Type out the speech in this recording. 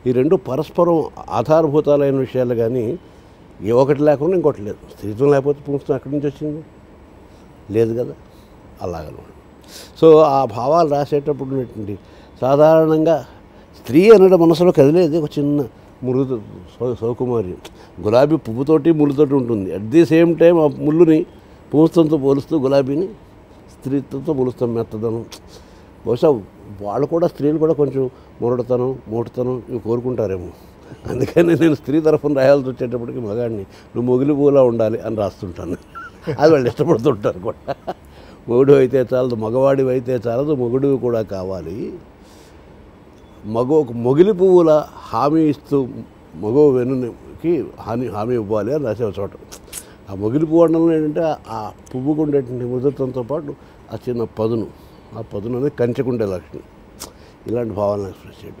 ఈ రెండు పరస్పరం ఆధారభూతాలైన విషయాలు కానీ ఏ ఒకటి లేకుండా ఇంకోటి లేదు స్త్రీత్వం లేకపోతే పుంస్తం ఎక్కడి నుంచి వచ్చింది లేదు కదా అలాగనమాట సో ఆ భావాలు రాసేటప్పుడు ఉన్నటువంటి సాధారణంగా స్త్రీ అనడం మనసులో కదిలేది ఒక చిన్న మృదు సౌ- సౌకుమారి గులాబీ పువ్వుతోటి ముళ్ళుతోటి ఉంటుంది అట్ ది సేమ్ టైం ఆ ముళ్ళుని పుంస్తంతో పోలుస్తూ గులాబీని స్త్రీత్వంతో పోలుస్తాం మెత్తదనం బహుశా వాళ్ళు కూడా స్త్రీలు కూడా కొంచెం మురడతనం మూటతనం ఇవి కోరుకుంటారేమో అందుకని నేను స్త్రీ తరఫున రాయాల్సి వచ్చేటప్పటికి మగాడిని నువ్వు మొగిలి పూలా ఉండాలి అని రాస్తుంటాను అది వాళ్ళు ఇష్టపడుతుంటారు కూడా మొగుడు అయితే చాలదు మగవాడివి అయితే చాలదు మొగుడివి కూడా కావాలి మగ మొగిలి పువ్వుల హామీ ఇస్తూ మగవ వెనుకి హాని హామీ ఇవ్వాలి అని రాసే ఒక చోట ఆ మొగిలి పువ్వు అనడంలో ఏంటంటే ఆ పువ్వుకు ఉండేటువంటి మృదుత్వంతో పాటు ఆ చిన్న పదును ఆ పదును అనేది కంచెకుండే లక్షణం ఇలాంటి భావాలను ఎక్స్ప్రెస్ చేయడం